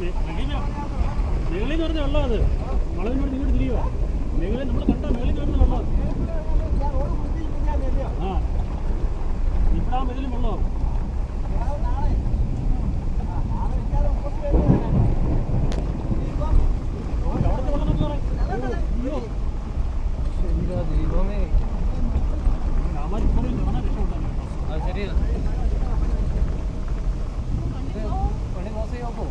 മേളിൽ നിന്ന് പറഞ്ഞ വെള്ളം അത് വളവിനോട് ഇങ്ങോട്ട് തിരിയുക മേളിൽ നമ്മൾ കണ്ട മേളിൽ നിന്ന് വരുന്ന വെള്ളം ആ ഇവിടെ ആ ഇതിലും വെള്ളമാവും അവിടുത്തെ വെള്ളം നോക്കി പറ. അയ്യോ എന്താ ദൈവമേ രാമാൻ ഇപ്പോഴും കാണാൻ രക്ഷപ്പെട്ടാണ് അത് ശരിയാ ഇത് പണി മോശം നോക്കൂ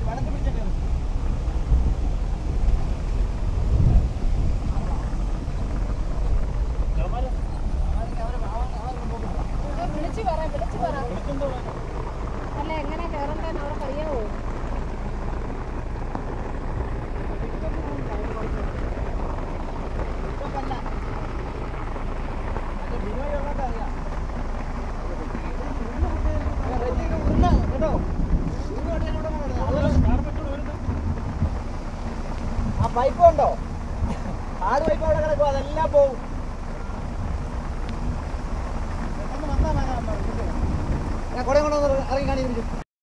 രാമാൻ വിളിച്ചു പറ വിളിച്ചു പറ അല്ല എങ്ങനെ കയറണ്ടെന്ന് അവർക്ക് അറിയാവോ ആ പൈപ്പ് ഉണ്ടോ ആട് പൈപ്പ് അവിടെ കിടക്കും അതെല്ലാം പോവും ഞാൻ കുറെ കൊണ്ടൊന്ന് ഇറങ്ങി കാണിച്ചു